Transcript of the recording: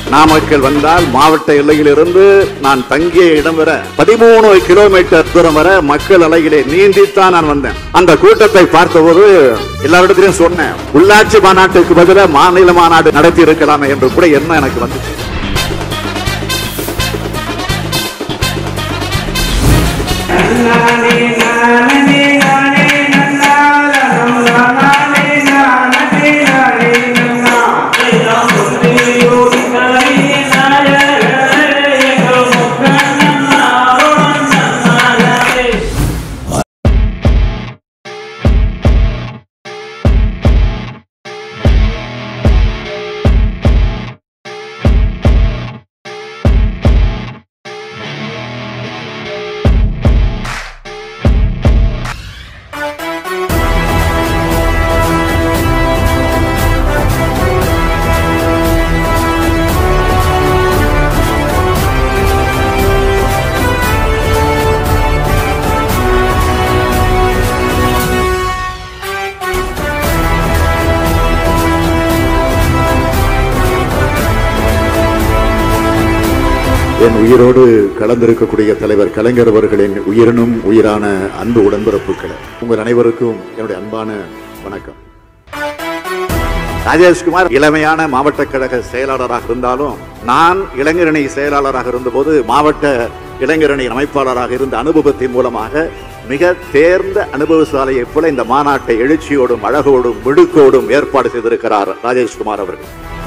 நாமக்கல் வந்தால் மாவட்ட எல்லையிலிருந்து நான் தங்கிய இடம் வர பதிமூணு கிலோமீட்டர் தூரம் வர மக்கள் அலையிலே நீந்தித்தான் நான் வந்தேன் அந்த கூட்டத்தை பார்த்தபோது எல்லாரிடத்திலும் சொன்னேன் உள்ளாட்சி மாநாட்டுக்கு பதிலாக மாநில மாநாடு நடத்தி இருக்கலாமே என்று கூட என்ன எனக்கு வந்துச்சு என் உயிரோடு கலந்திருக்கக்கூடிய தலைவர் கலைஞர் அவர்களின் உயிரினும் உயிரான அன்பு உடன்பிறப்புகளை உங்கள் அனைவருக்கும் என்னுடைய அன்பான வணக்கம் ராஜேஷ்குமார் இளமையான மாவட்ட கழக செயலாளராக இருந்தாலும் நான் இளைஞரணி செயலாளராக இருந்தபோது மாவட்ட இளைஞரணி அமைப்பாளராக இருந்த அனுபவத்தின் மூலமாக மிக தேர்ந்த அனுபவசாலையைப் போல இந்த மாநாட்டை எழுச்சியோடும் அழகோடும் மிடுக்கோடும் ஏற்பாடு செய்திருக்கிறார் ராஜேஷ்குமார் அவர்கள்